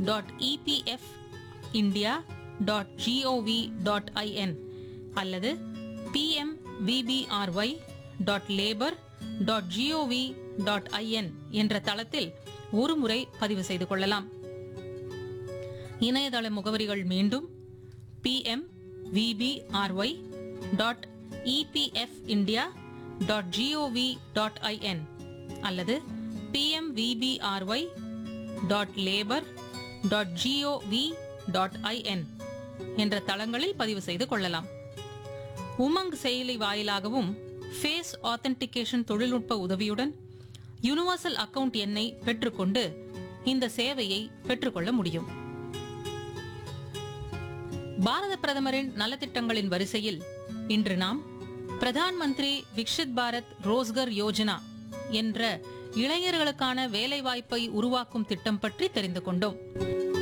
dot EPF India dot GOV dot IN அல்லது PM VBRY dot labour dot GOV dot IN என்ற தளத்தில் ஒருமுறை பதிவு செய்து கொள்ளலாம் இணையதள முகவரிகள் மீண்டும் PM VBRY dot EPF India dot GOV dot IN அல்லது PM VBRY dot labour dot GOV dot IN என்ற தளங்களில் பதிவு செய்து கொள்ளலாம் உமங் செயலி வாயிலாகவும் ஃபேஸ் ஆத்தென்டிகேஷன் தொழில்நுட்ப உதவியுடன் யுனிவர்சல் அக்கவுண்ட் எண்ணை பெற்றுக்கொண்டு இந்த சேவையை பெற்றுக்கொள்ள முடியும் பாரத பிரதமரின் நலத்திட்டங்களின் வரிசையில் இன்று நாம் பிரதான் மந்திரி விக்ஷித் பாரத் ரோஸ்கர் யோஜனா என்ற இளைஞர்களுக்கான வேலைவாய்ப்பை உருவாக்கும் திட்டம் பற்றி தெரிந்து கொண்டோம்